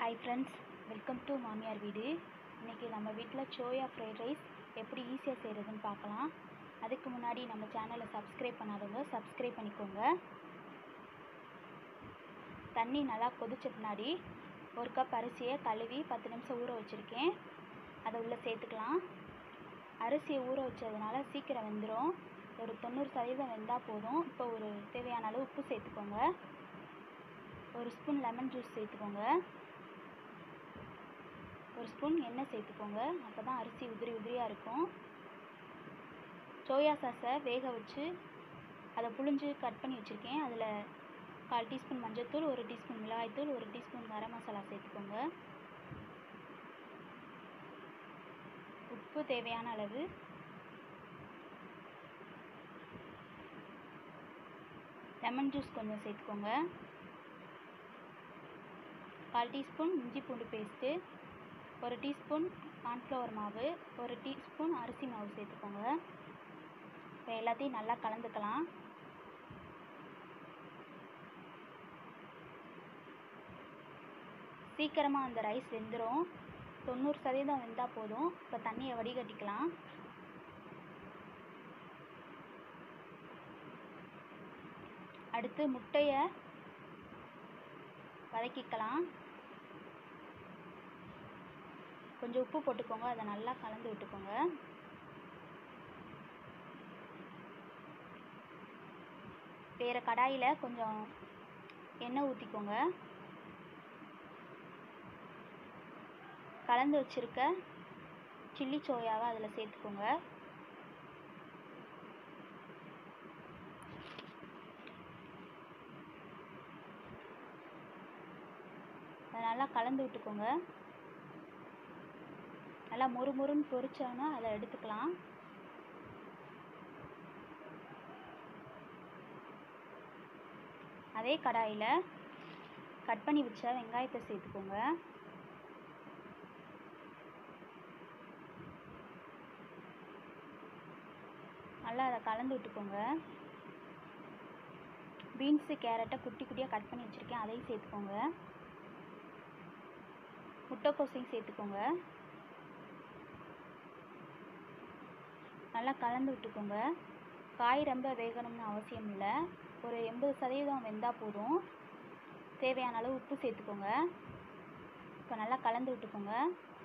hi friends welcome to மாமியார் வீடு இன்றைக்கி நம்ம வீட்டில் சோயா ஃப்ரைட் ரைஸ் எப்படி ஈஸியாக செய்கிறதுன்னு பார்க்கலாம் அதுக்கு முன்னாடி நம்ம சேனலை சப்ஸ்கிரைப் பண்ணாதவங்க சப்ஸ்கிரைப் பண்ணிக்கோங்க தண்ணி நல்லா கொதிச்ச பின்னாடி ஒரு கப் அரிசியை கழுவி பத்து நிமிஷம் ஊற வச்சுருக்கேன் அதை உள்ளே சேர்த்துக்கலாம் அரிசியை ஊற வச்சதுனால சீக்கிரம் வெந்துடும் ஒரு தொண்ணூறு சதவீதம் வெந்தால் போதும் இப்போ ஒரு தேவையான அளவு உப்பு சேர்த்துக்கோங்க ஒரு ஸ்பூன் லெமன் ஜூஸ் சேர்த்துக்கோங்க ஒரு ஸ்பூன் எண்ணெய் சேர்த்துக்கோங்க அப்போ தான் அரிசி உதிரி உதிரியாக இருக்கும் சோயா சாஸை வேக வச்சு அதை புழிஞ்சு கட் பண்ணி வச்சுருக்கேன் அதில் கால் டீஸ்பூன் மஞ்சள்தூள் ஒரு டீஸ்பூன் மிளகாய்த்தூள் ஒரு டீஸ்பூன் கரம் மசாலா சேர்த்துக்கோங்க உப்பு தேவையான அளவு லெமன் ஜூஸ் கொஞ்சம் சேர்த்துக்கோங்க கால் டீஸ்பூன் இஞ்சி பூண்டு பேஸ்ட்டு ஒரு டீஸ்பூன் கார்ன்ஃப்ளவர் மாவு ஒரு டீஸ்பூன் அரிசி மாவு சேர்த்துக்கோங்க இப்போ எல்லாத்தையும் நல்லா கலந்துக்கலாம் சீக்கிரமாக அந்த ரைஸ் வெந்துடும் தொண்ணூறு சதவீதம் வெந்தால் போதும் இப்போ தண்ணியை வடிகட்டிக்கலாம் அடுத்து முட்டையை வதக்கிக்கலாம் கொஞ்சம் உப்பு போட்டுக்கோங்க அதை நல்லா கலந்து விட்டுக்கோங்க வேறு கடாயில் கொஞ்சம் எண்ணெய் ஊற்றிக்கோங்க கலந்து வச்சுருக்க சில்லி சோயாவை அதில் சேர்த்துக்கோங்க அதை நல்லா கலந்து விட்டுக்கோங்க நல்லா மொறு மொறுன்னு பொரிச்சோன்னா அதை எடுத்துக்கலாம் அதே கடாயில் கட் பண்ணி வச்ச வெங்காயத்தை சேர்த்துக்கோங்க நல்லா அதை கலந்து விட்டுக்கோங்க பீன்ஸு கேரட்டை குட்டி குட்டியாக கட் பண்ணி வச்சுருக்கேன் அதையும் சேர்த்துக்கோங்க முட்டைக்கோசையும் சேர்த்துக்கோங்க நல்லா கலந்து விட்டுக்கோங்க காய் ரொம்ப வேகணும்னு அவசியம் இல்லை ஒரு எண்பது சதவீதம் வெந்தால் போதும் தேவையான அளவு உப்பு சேர்த்துக்கோங்க இப்போ நல்லா கலந்து விட்டுக்கோங்க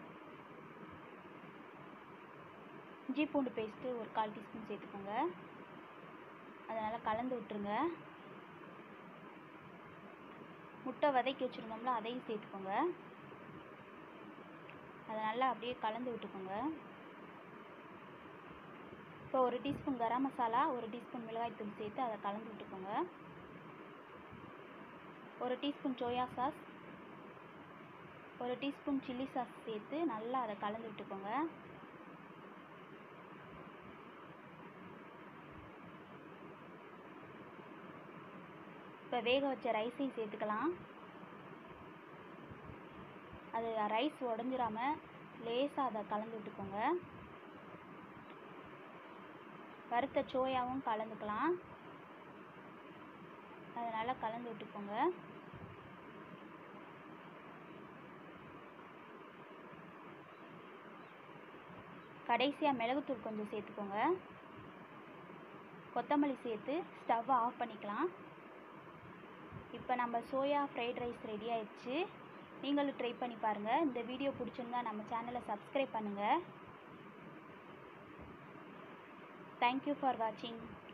இஞ்சி பூண்டு பேஸ்ட்டு ஒரு கால் டீஸ்பூன் சேர்த்துக்கோங்க அதை நல்லா கலந்து விட்டுருங்க முட்டை வதக்கி வச்சுருந்தோம்ல அதையும் சேர்த்துக்கோங்க அதை நல்லா அப்படியே கலந்து விட்டுக்கோங்க இப்போ ஒரு டீஸ்பூன் கரம் மசாலா ஒரு டீஸ்பூன் மிளகாய்த்தூள் சேர்த்து அதை கலந்து விட்டுக்கோங்க ஒரு டீஸ்பூன் சோயா சாஸ் ஒரு டீஸ்பூன் சில்லி சாஸ் சேர்த்து நல்லா அதை கலந்து விட்டுக்கோங்க இப்போ வேக வச்ச ரைஸையும் சேர்த்துக்கலாம் அது ரைஸ் உடஞ்சிராம லேசாக அதை கலந்து விட்டுக்கோங்க வறுத்த சோயாவும் கலந்துக்கலாம் அதனால் கலந்து விட்டுக்கோங்க கடைசியாக மிளகுத்தூள் கொஞ்சம் சேர்த்துக்கோங்க கொத்தமல்லி சேர்த்து ஸ்டவ்வை ஆஃப் பண்ணிக்கலாம் இப்போ நம்ம சோயா ஃப்ரைட் ரைஸ் ரெடி ஆயிடுச்சு நீங்களும் ட்ரை பண்ணி பாருங்கள் இந்த வீடியோ பிடிச்சிருந்தா நம்ம சேனலை சப்ஸ்கிரைப் பண்ணுங்கள் தேங்க்யூ ஃபார் வாட்சிங்